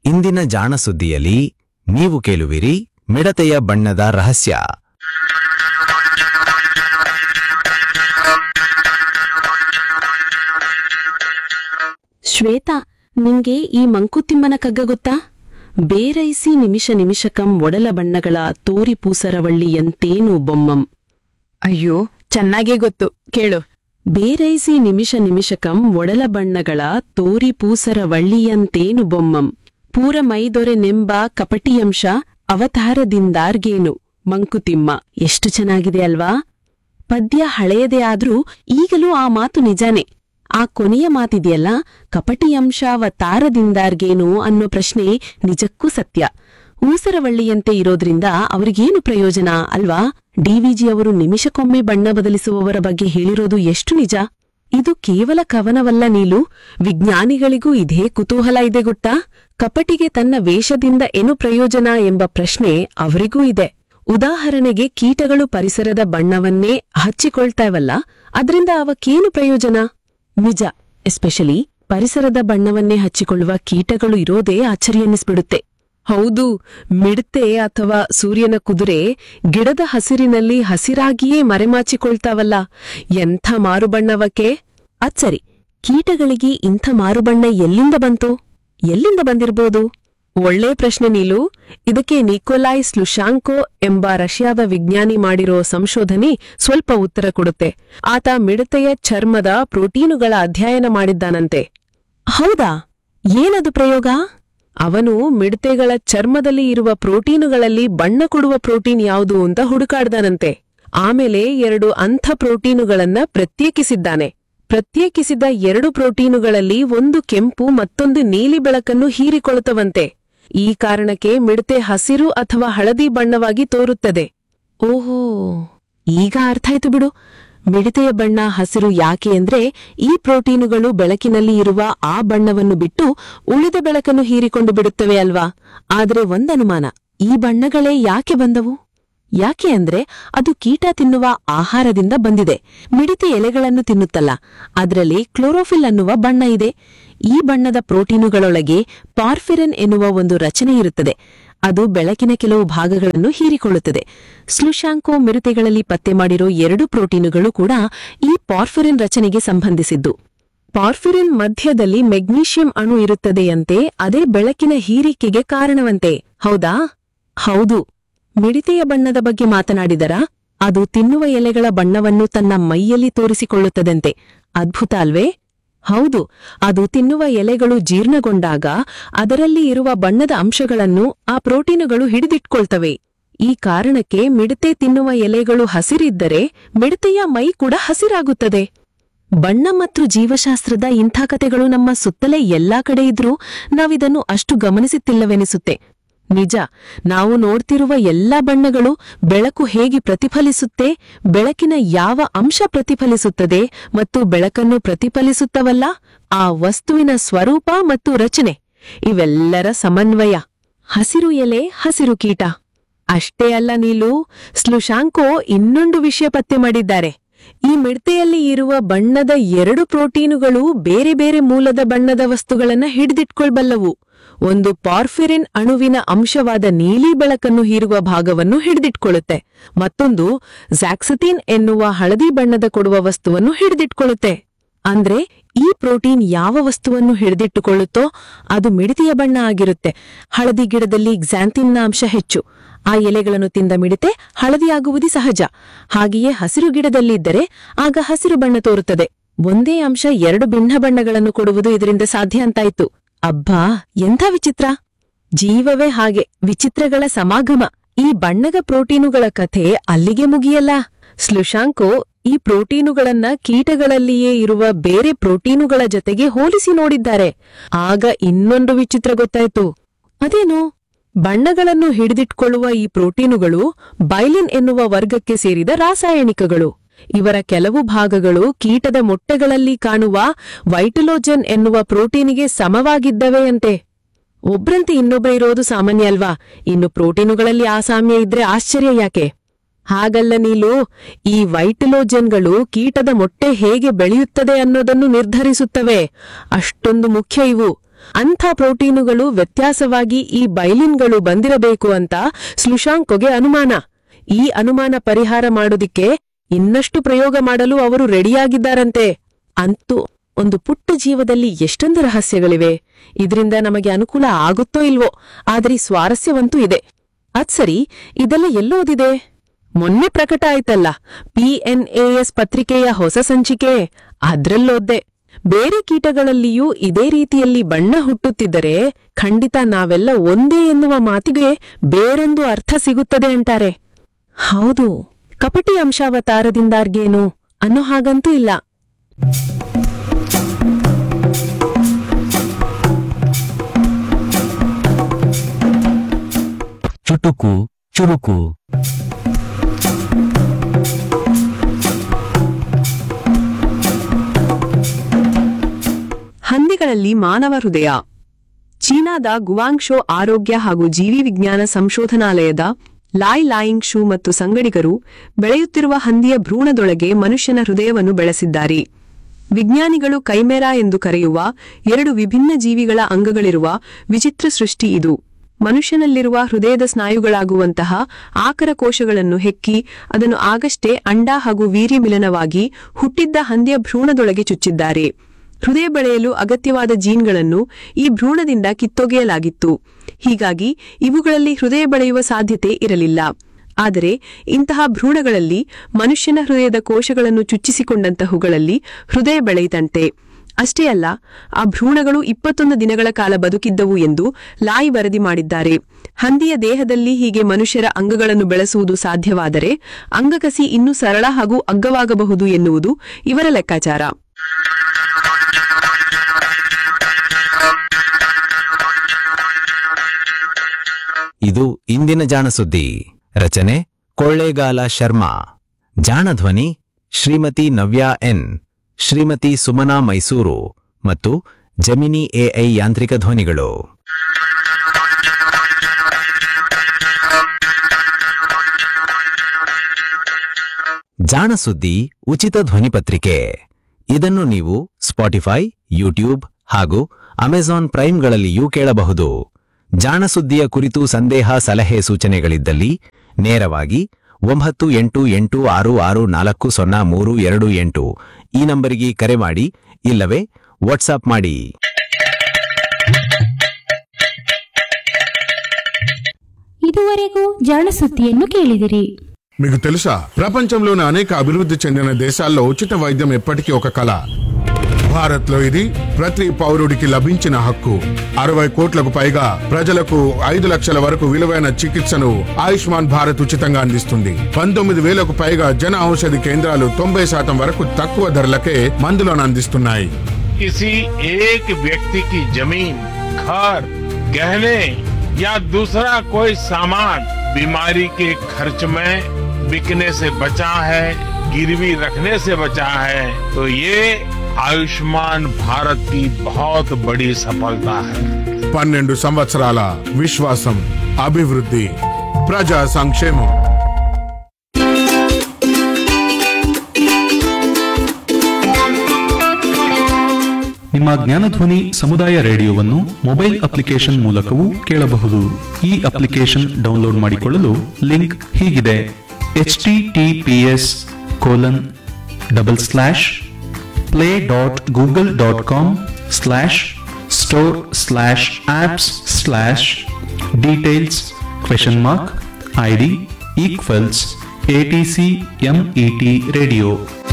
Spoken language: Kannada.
ಇಂದಿನ ಜಾಣ ಸುದ್ದಿಯಲ್ಲಿ ನೀವು ಕೇಳುವಿರಿ ಮಿಡತೆಯ ಬಣ್ಣದ ರಹಸ್ಯ ಶ್ವೇತಾ ನಿಂಗೆ ಈ ಮಂಕುತಿಮ್ಮನ ಕಗ್ಗ ಗೊತ್ತಾ ಬೇರೈಸಿ ನಿಮಿಷ ನಿಮಿಷಕಂ ಒಡಲ ಬಣ್ಣಗಳ ತೋರಿ ಪೂಸರವಳ್ಳಿಯಂತೇನು ಬೊಮ್ಮಂ ಅಯ್ಯೋ ಚೆನ್ನಾಗೇ ಗೊತ್ತು ಕೇಳು ಬೇರೈಸಿ ನಿಮಿಷ ನಿಮಿಷಕಂ ಒಡಲ ಬಣ್ಣಗಳ ತೋರಿ ಪೂಸರವಳ್ಳಿಯಂತೇನು ಬೊಮ್ಮಂ ಪೂರ ಮೈದೊರೆ ನೆಂಬ ಕಪಟಿಯಂಶ ಅವತಾರದಿಂದಾರ್ಗೇನು ಮಂಕುತಿಮ್ಮ ಎಷ್ಟು ಚೆನ್ನಾಗಿದೆ ಅಲ್ವಾ ಪದ್ಯ ಹಳೆಯದೇ ಆದ್ರೂ ಈಗಲೂ ಆ ಮಾತು ನಿಜಾನೇ ಆ ಕೊನೆಯ ಮಾತಿದೆಯಲ್ಲ ಕಪಟಿಯಂಶಾವತಾರದಿಂದಾರ್ಗೇನು ಅನ್ನೋ ಪ್ರಶ್ನೆ ನಿಜಕ್ಕೂ ಸತ್ಯ ಊಸರವಳ್ಳಿಯಂತೆ ಇರೋದ್ರಿಂದ ಅವ್ರಿಗೇನು ಪ್ರಯೋಜನ ಅಲ್ವಾ ಡಿವಿಜಿ ಅವರು ನಿಮಿಷಕ್ಕೊಮ್ಮೆ ಬಣ್ಣ ಬದಲಿಸುವವರ ಬಗ್ಗೆ ಹೇಳಿರೋದು ಎಷ್ಟು ನಿಜ ಇದು ಕೇವಲ ಕವನವಲ್ಲ ನೀಲು ವಿಜ್ಞಾನಿಗಳಿಗೂ ಇದೇ ಕುತೂಹಲ ಇದೆ ಗೊತ್ತಾ ಕಪಟಿಗೆ ತನ್ನ ವೇಷದಿಂದ ಏನು ಪ್ರಯೋಜನ ಎಂಬ ಪ್ರಶ್ನೆ ಅವರಿಗೂ ಇದೆ ಉದಾಹರಣೆಗೆ ಕೀಟಗಳು ಪರಿಸರದ ಬಣ್ಣವನ್ನೇ ಹಚ್ಚಿಕೊಳ್ತಾವಲ್ಲ ಅದ್ರಿಂದ ಅವಕ್ಕೇನು ಪ್ರಯೋಜನ ನಿಜ ಎಸ್ಪೆಷಲಿ ಪರಿಸರದ ಬಣ್ಣವನ್ನೇ ಹಚ್ಚಿಕೊಳ್ಳುವ ಕೀಟಗಳು ಇರೋದೇ ಅಚ್ಚರಿಯನ್ನಿಸ್ಬಿಡುತ್ತೆ ಹೌದು ಮಿಡತೆ ಅಥವಾ ಸೂರ್ಯನ ಕುದುರೆ ಗಿಡದ ಹಸಿರಿನಲ್ಲಿ ಹಸಿರಾಗಿಯೇ ಮರೆಮಾಚಿಕೊಳ್ತಾವಲ್ಲ ಎಂಥ ಮಾರುಬಣ್ಣವಕ್ಕೆ ಅಚ್ಚರಿ ಕೀಟಗಳಿಗೆ ಇಂಥ ಮಾರುಬಣ್ಣ ಎಲ್ಲಿಂದ ಬಂತು ಎಲ್ಲಿಂದ ಬಂದಿರ್ಬೋದು ಒಳ್ಳೆ ಪ್ರಶ್ನೆ ನೀಲು ಇದಕ್ಕೆ ನಿಕೋಲಾಯ್ ಸ್ಲುಶಾಂಕೋ ಎಂಬ ರಷ್ಯಾದ ವಿಜ್ಞಾನಿ ಮಾಡಿರೋ ಸಂಶೋಧನೆ ಸ್ವಲ್ಪ ಉತ್ತರ ಕೊಡುತ್ತೆ ಆತ ಮಿಡತೆಯ ಚರ್ಮದ ಪ್ರೋಟೀನುಗಳ ಅಧ್ಯಯನ ಮಾಡಿದ್ದಾನಂತೆ ಹೌದಾ ಏನದು ಪ್ರಯೋಗ ಅವನು ಮಿಡತೆಗಳ ಚರ್ಮದಲ್ಲಿ ಇರುವ ಪ್ರೋಟೀನುಗಳಲ್ಲಿ ಬಣ್ಣ ಕೊಡುವ ಪ್ರೋಟೀನ್ ಯಾವುದು ಅಂತ ಹುಡುಕಾಡ್ದಾನಂತೆ ಆಮೇಲೆ ಎರಡು ಅಂಥ ಪ್ರೋಟೀನುಗಳನ್ನ ಪ್ರತ್ಯೇಕಿಸಿದ್ದಾನೆ ಪ್ರತ್ಯೇಕಿಸಿದ ಎರಡು ಪ್ರೋಟೀನುಗಳಲ್ಲಿ ಒಂದು ಕೆಂಪು ಮತ್ತೊಂದು ನೀಲಿ ಬೆಳಕನ್ನು ಹೀರಿಕೊಳ್ಳುತ್ತವಂತೆ ಈ ಕಾರಣಕ್ಕೆ ಮಿಡತೆ ಹಸಿರು ಅಥವಾ ಹಳದಿ ಬಣ್ಣವಾಗಿ ತೋರುತ್ತದೆ ಓಹೋ ಈಗ ಅರ್ಥ ಆಯ್ತು ಬಿಡು ಮಿಡತೆಯ ಬಣ್ಣ ಹಸಿರು ಯಾಕೆ ಅಂದ್ರೆ ಈ ಪ್ರೋಟೀನುಗಳು ಬೆಳಕಿನಲ್ಲಿ ಇರುವ ಆ ಬಣ್ಣವನ್ನು ಬಿಟ್ಟು ಉಳಿದ ಬೆಳಕನ್ನು ಹೀರಿಕೊಂಡು ಬಿಡುತ್ತವೆ ಅಲ್ವಾ ಆದ್ರೆ ಒಂದನುಮಾನ ಈ ಬಣ್ಣಗಳೇ ಯಾಕೆ ಬಂದವು ಯಾಕೆ ಅಂದ್ರೆ ಅದು ಕೀಟ ತಿನ್ನುವ ಆಹಾರದಿಂದ ಬಂದಿದೆ ಮಿಡತೆ ಎಲೆಗಳನ್ನು ತಿನ್ನುತ್ತಲ್ಲ ಅದರಲ್ಲಿ ಕ್ಲೋರೋಫಿಲ್ ಅನ್ನುವ ಬಣ್ಣ ಇದೆ ಈ ಬಣ್ಣದ ಪ್ರೋಟೀನುಗಳೊಳಗೆ ಪಾರ್ಫಿರಿನ್ ಎನ್ನುವ ಒಂದು ರಚನೆ ಇರುತ್ತದೆ ಅದು ಬೆಳಕಿನ ಕೆಲವು ಭಾಗಗಳನ್ನು ಹೀರಿಕೊಳ್ಳುತ್ತದೆ ಸ್ಲುಶಾಂಕೋ ಮಿಡತೆಗಳಲ್ಲಿ ಪತ್ತೆ ಮಾಡಿರೋ ಎರಡು ಪ್ರೋಟೀನುಗಳು ಕೂಡ ಈ ಪಾರ್ಫಿರಿನ್ ರಚನೆಗೆ ಸಂಬಂಧಿಸಿದ್ದು ಪಾರ್ಫಿರಿನ್ ಮಧ್ಯದಲ್ಲಿ ಮೆಗ್ನೀಷಿಯಂ ಅಣು ಇರುತ್ತದೆಯಂತೆ ಅದೇ ಬೆಳಕಿನ ಹೀರಿಕೆಗೆ ಕಾರಣವಂತೆ ಹೌದಾ ಹೌದು ಮಿಡಿತೆಯ ಬಣ್ಣದ ಬಗ್ಗೆ ಮಾತನಾಡಿದರಾ ಅದು ತಿನ್ನುವ ಎಲೆಗಳ ಬಣ್ಣವನ್ನು ತನ್ನ ಮೈಯಲ್ಲಿ ತೋರಿಸಿಕೊಳ್ಳುತ್ತದಂತೆ ಅದ್ಭುತ ಅಲ್ವೇ ಹೌದು ಅದು ತಿನ್ನುವ ಎಲೆಗಳು ಜೀರ್ಣಗೊಂಡಾಗ ಅದರಲ್ಲಿ ಇರುವ ಬಣ್ಣದ ಅಂಶಗಳನ್ನು ಆ ಪ್ರೋಟೀನುಗಳು ಹಿಡಿದಿಟ್ಕೊಳ್ತವೆ ಈ ಕಾರಣಕ್ಕೆ ಮಿಡತೆ ತಿನ್ನುವ ಎಲೆಗಳು ಹಸಿರಿದ್ದರೆ ಮಿಡತೆಯ ಮೈ ಕೂಡ ಹಸಿರಾಗುತ್ತದೆ ಬಣ್ಣ ಮತ್ತು ಜೀವಶಾಸ್ತ್ರದ ಇಂಥ ಕತೆಗಳು ನಮ್ಮ ಸುತ್ತಲೇ ಎಲ್ಲಾ ಕಡೆ ಇದ್ರೂ ನಾವಿದನ್ನು ಅಷ್ಟು ಗಮನಿಸುತ್ತಿಲ್ಲವೆನಿಸುತ್ತೆ ನಿಜ ನಾವು ನೋಡ್ತಿರುವ ಎಲ್ಲಾ ಬಣ್ಣಗಳು ಬೆಳಕು ಹೇಗೆ ಪ್ರತಿಫಲಿಸುತ್ತೆ ಬೆಳಕಿನ ಯಾವ ಅಂಶ ಪ್ರತಿಫಲಿಸುತ್ತದೆ ಮತ್ತು ಬೆಳಕನ್ನು ಪ್ರತಿಫಲಿಸುತ್ತವಲ್ಲ ಆ ವಸ್ತುವಿನ ಸ್ವರೂಪ ಮತ್ತು ರಚನೆ ಇವೆಲ್ಲರ ಸಮನ್ವಯ ಹಸಿರು ಎಲೆ ಹಸಿರು ಕೀಟ ಅಷ್ಟೇ ಅಲ್ಲ ನೀಲು ಸ್ಲುಶಾಂಕೋ ಇನ್ನೊಂದು ವಿಷಯ ಪತ್ತೆ ಮಾಡಿದ್ದಾರೆ ಈ ಮಿಡತೆಯಲ್ಲಿ ಇರುವ ಬಣ್ಣದ ಎರಡು ಪ್ರೋಟೀನುಗಳು ಬೇರೆ ಬೇರೆ ಮೂಲದ ಬಣ್ಣದ ವಸ್ತುಗಳನ್ನ ಹಿಡಿದಿಟ್ಕೊಳ್ಬಲ್ಲವು ಒಂದು ಪಾರ್ಫಿರಿನ್ ಅಣುವಿನ ಅಂಶವಾದ ನೀಲಿ ಬೆಳಕನ್ನು ಹೀರುವ ಭಾಗವನ್ನು ಹಿಡಿದಿಟ್ಕೊಳ್ಳುತ್ತೆ ಮತ್ತೊಂದು ಝ್ಯಾಕ್ಸತಿನ್ ಎನ್ನುವ ಹಳದಿ ಬಣ್ಣದ ಕೊಡುವ ವಸ್ತುವನ್ನು ಹಿಡಿದಿಟ್ಕೊಳ್ಳುತ್ತೆ ಅಂದ್ರೆ ಈ ಪ್ರೋಟೀನ್ ಯಾವ ವಸ್ತುವನ್ನು ಹಿಡಿದಿಟ್ಟುಕೊಳ್ಳುತ್ತೋ ಅದು ಮಿಡತೆಯ ಬಣ್ಣ ಆಗಿರುತ್ತೆ ಹಳದಿ ಗಿಡದಲ್ಲಿ ಗ್ಸಾಂತಿನ್ನ ಅಂಶ ಹೆಚ್ಚು ಆ ಎಲೆಗಳನ್ನು ತಿಂದ ಮಿಡತೆ ಹಳದಿಯಾಗುವುದು ಸಹಜ ಹಾಗೆಯೇ ಹಸಿರು ಗಿಡದಲ್ಲಿದ್ದರೆ ಆಗ ಹಸಿರು ಬಣ್ಣ ತೋರುತ್ತದೆ ಒಂದೇ ಅಂಶ ಎರಡು ಭಿನ್ನ ಬಣ್ಣಗಳನ್ನು ಕೊಡುವುದು ಇದರಿಂದ ಸಾಧ್ಯ ಅಂತಾಯ್ತು ಅಬ್ಬಾ ಎಂಥ ವಿಚಿತ್ರ ಜೀವವೇ ಹಾಗೆ ವಿಚಿತ್ರಗಳ ಸಮಾಗಮ ಈ ಬಣ್ಣದ ಪ್ರೋಟೀನುಗಳ ಕಥೆ ಅಲ್ಲಿಗೆ ಮುಗಿಯಲ್ಲ ಸ್ಲುಶಾಂಕೋ ಈ ಪ್ರೋಟೀನುಗಳನ್ನ ಕೀಟಗಳಲ್ಲಿಯೇ ಇರುವ ಬೇರೆ ಪ್ರೋಟೀನುಗಳ ಜೊತೆಗೆ ಹೋಲಿಸಿ ನೋಡಿದ್ದಾರೆ ಆಗ ಇನ್ನೊಂದು ವಿಚಿತ್ರ ಗೊತ್ತಾಯ್ತು ಅದೇನು ಬಣ್ಣಗಳನ್ನು ಹಿಡಿದಿಟ್ಕೊಳ್ಳುವ ಈ ಪ್ರೋಟೀನುಗಳು ಬೈಲಿನ್ ಎನ್ನುವ ವರ್ಗಕ್ಕೆ ಸೇರಿದ ರಾಸಾಯನಿಕಗಳು ಇವರ ಕೆಲವು ಭಾಗಗಳು ಕೀಟದ ಮೊಟ್ಟೆಗಳಲ್ಲಿ ಕಾಣುವ ವೈಟಲೋಜನ್ ಎನ್ನುವ ಪ್ರೋಟೀನಿಗೆ ಸಮವಾಗಿದ್ದವೆಯಂತೆ ಒಬ್ರಂತೆ ಇನ್ನೊಬ್ಬ ಇರೋದು ಸಾಮಾನ್ಯ ಅಲ್ವಾ ಇನ್ನು ಪ್ರೋಟೀನುಗಳಲ್ಲಿ ಆ ಸಾಮ್ಯ ಇದ್ರೆ ಆಶ್ಚರ್ಯ ಯಾಕೆ ಹಾಗಲ್ಲ ನೀಲು ಈ ವೈಟಲೋಜನ್ಗಳು ಕೀಟದ ಮೊಟ್ಟೆ ಹೇಗೆ ಬೆಳೆಯುತ್ತದೆ ಅನ್ನೋದನ್ನು ನಿರ್ಧರಿಸುತ್ತವೆ ಅಷ್ಟೊಂದು ಮುಖ್ಯ ಇವು ಅಂಥ ಪ್ರೋಟೀನುಗಳು ವ್ಯತ್ಯಾಸವಾಗಿ ಈ ಬೈಲಿನ್ಗಳು ಬಂದಿರಬೇಕು ಅಂತ ಸ್ಲುಶಾಂಕೋಗೆ ಅನುಮಾನ ಈ ಅನುಮಾನ ಪರಿಹಾರ ಮಾಡೋದಿಕ್ಕೆ ಇನ್ನಷ್ಟು ಪ್ರಯೋಗ ಮಾಡಲು ಅವರು ರೆಡಿಯಾಗಿದ್ದಾರಂತೆ ಅಂತೂ ಒಂದು ಪುಟ್ಟ ಜೀವದಲ್ಲಿ ಎಷ್ಟೊಂದು ರಹಸ್ಯಗಳಿವೆ ಇದರಿಂದ ನಮಗೆ ಅನುಕೂಲ ಆಗುತ್ತೋ ಇಲ್ವೋ ಆದ್ರೆ ಈ ಸ್ವಾರಸ್ಯವಂತೂ ಇದೆ ಅದ್ಸರಿ ಇದೆಲ್ಲ ಎಲ್ಲೋದಿದೆ ಮೊನ್ನೆ ಪ್ರಕಟ ಆಯ್ತಲ್ಲ ಪಿಎನ್ಎಎಸ್ ಪತ್ರಿಕೆಯ ಹೊಸ ಸಂಚಿಕೆ ಅದ್ರಲ್ಲೋದ್ದೆ ಬೇರೆ ಕೀಟಗಳಲ್ಲಿಯೂ ಇದೇ ರೀತಿಯಲ್ಲಿ ಬಣ್ಣ ಹುಟ್ಟುತ್ತಿದ್ದರೆ ಖಂಡಿತ ನಾವೆಲ್ಲ ಒಂದೇ ಎನ್ನುವ ಮಾತಿಗೆ ಬೇರೊಂದು ಅರ್ಥ ಸಿಗುತ್ತದೆ ಅಂತಾರೆ ಹೌದು ಕಪಟಿ ಅಂಶಾವತಾರದಿಂದಾರ್ಗೇನು ಅನ್ನೋ ಹಾಗಂತೂ ಇಲ್ಲ ಚುಟುಕು ಚುರುಕು ಹಂದಿಗಳಲ್ಲಿ ಮಾನವ ಹೃದಯ ಚೀನಾದ ಗುವಾಂಗ್ಶೋ ಆರೋಗ್ಯ ಹಾಗೂ ಜೀವಿ ವಿಜ್ಞಾನ ಸಂಶೋಧನಾಲಯದ ಲಾಯ್ ಲಾಯಿಂಗ್ ಶೂ ಮತ್ತು ಸಂಗಡಿಗರು ಬೆಳೆಯುತ್ತಿರುವ ಹಂದಿಯ ಭ್ರೂಣದೊಳಗೆ ಮನುಷ್ಯನ ಹೃದಯವನ್ನು ಬೆಳೆಸಿದ್ದಾರೆ ವಿಜ್ಞಾನಿಗಳು ಕೈಮೆರಾ ಎಂದು ಕರೆಯುವ ಎರಡು ವಿಭಿನ್ನ ಜೀವಿಗಳ ಅಂಗಗಳಿರುವ ವಿಚಿತ್ರ ಸೃಷ್ಟಿ ಇದು ಮನುಷ್ಯನಲ್ಲಿರುವ ಹೃದಯದ ಸ್ನಾಯುಗಳಾಗುವಂತಹ ಆಕರ ಕೋಶಗಳನ್ನು ಹೆಕ್ಕಿ ಅದನ್ನು ಆಗಷ್ಟೇ ಅಂಡ ಹಾಗೂ ವೀರ್ಯ ಮಿಲನವಾಗಿ ಹುಟ್ಟಿದ್ದ ಹಂದಿಯ ಭ್ರೂಣದೊಳಗೆ ಚುಚ್ಚಿದ್ದಾರೆ ಹೃದಯ ಬೆಳೆಯಲು ಅಗತ್ಯವಾದ ಜೀನ್ಗಳನ್ನು ಈ ಭ್ರೂಣದಿಂದ ಕಿತ್ತೊಗೆಯಲಾಗಿತ್ತು ಹೀಗಾಗಿ ಇವುಗಳಲ್ಲಿ ಹೃದಯ ಬೆಳೆಯುವ ಸಾಧ್ಯತೆ ಇರಲಿಲ್ಲ ಆದರೆ ಇಂತಹ ಭ್ರೂಣಗಳಲ್ಲಿ ಮನುಷ್ಯನ ಹೃದಯದ ಕೋಶಗಳನ್ನು ಚುಚ್ಚಿಸಿಕೊಂಡಂತಹುಗಳಲ್ಲಿ ಹೃದಯ ಬೆಳೆಯಿತಂತೆ ಅಷ್ಟೇ ಅಲ್ಲ ಆ ಭ್ರೂಣಗಳು ಇಪ್ಪತ್ತೊಂದು ದಿನಗಳ ಕಾಲ ಬದುಕಿದ್ದವು ಎಂದು ಲಾಯ್ ವರದಿ ಮಾಡಿದ್ದಾರೆ ಹಂದಿಯ ದೇಹದಲ್ಲಿ ಹೀಗೆ ಮನುಷ್ಯರ ಅಂಗಗಳನ್ನು ಬೆಳೆಸುವುದು ಸಾಧ್ಯವಾದರೆ ಅಂಗಕಸಿ ಇನ್ನೂ ಸರಳ ಹಾಗೂ ಅಗ್ಗವಾಗಬಹುದು ಎನ್ನುವುದು ಇವರ ಲೆಕ್ಕಾಚಾರ ಇದು ಇಂದಿನ ಜಾಣಸುದ್ದಿ ರಚನೆ ಕೊಳ್ಳೇಗಾಲ ಶರ್ಮಾ ಜಾಣಧ್ವನಿ ಶ್ರೀಮತಿ ನವ್ಯಾ ಎನ್ ಶ್ರೀಮತಿ ಸುಮನಾ ಮೈಸೂರು ಮತ್ತು ಜಮಿನಿ ಎಐ ಯಾಂತ್ರಿಕ ಧ್ವನಿಗಳು ಜಾಣಸುದ್ದಿ ಉಚಿತ ಧ್ವನಿಪತ್ರಿಕೆ ಇದನ್ನು ನೀವು ಸ್ಪಾಟಿಫೈ ಯೂಟ್ಯೂಬ್ ಹಾಗೂ ಅಮೆಜಾನ್ ಪ್ರೈಮ್ಗಳಲ್ಲಿಯೂ ಕೇಳಬಹುದು ಜಾಣಸುದ್ದಿಯ ಕುರಿತು ಸಂದೇಹ ಸಲಹೆ ಸೂಚನೆಗಳಿದ್ದಲ್ಲಿ ನೇರವಾಗಿ ಒಂಬತ್ತು ಎಂಟು ಎಂಟು ಆರು ಆರು ನಾಲ್ಕು ಸೊನ್ನೆ ಮೂರು ಎರಡು ಎಂಟು ಈ ನಂಬರಿಗೆ ಕರೆ ಮಾಡಿ ಇಲ್ಲವೇ ವಾಟ್ಸಾಪ್ ಮಾಡಿ ಇದುವರೆಗೂ ಜಾಣಸುದ್ದಿಯನ್ನು ಕೇಳಿದಿರಿ మీకు తెలుసా ప్రపంచంలోని అనేక అభివృద్ధి చెందిన దేశాల్లో ఉచిత వైద్యం ఎప్పటికీ ఒక కళ భారత్ లో ఇది ప్రతి పౌరుడికి లభించిన హక్కు అరవై కోట్లకు పైగా ప్రజలకు ఐదు లక్షల వరకు విలువైన చికిత్సను ఆయుష్మాన్ భారత్ ఉచితంగా అందిస్తుంది పంతొమ్మిది వేలకు పైగా జన ఔషధి కేంద్రాలు తొంభై శాతం వరకు తక్కువ ధరలకే మందులను అందిస్తున్నాయి किसी एक व्यक्ति की जमीन घर गहने या दूसरा कोई सामान बीमारी के खर्च में बिकने से बचा है गिरवी रखने से बचा है तो ये आयुष्मान भारत की बहुत बड़ी सफलता है పన్నెండు సంవత్సరాల విశ్వాసం అభివృద్ధి ప్రజా సంక్షేమం ನಿಮ್ಮ ಜ್ಞಾನಧ್ವನಿ ಸಮುದಾಯ ರೇಡಿಯೋವನ್ನು ಮೊಬೈಲ್ ಅಪ್ಲಿಕೇಶನ್ ಮೂಲಕವೂ ಕೇಳಬಹುದು ಈ ಅಪ್ಲಿಕೇಶನ್ ಡೌನ್ಲೋಡ್ ಮಾಡಿಕೊಳ್ಳಲು ಲಿಂಕ್ ಹೀಗಿದೆ H T T P S colon double slash play dot Google dot com slash store slash apps slash details question mark I D equals A T C ME T radio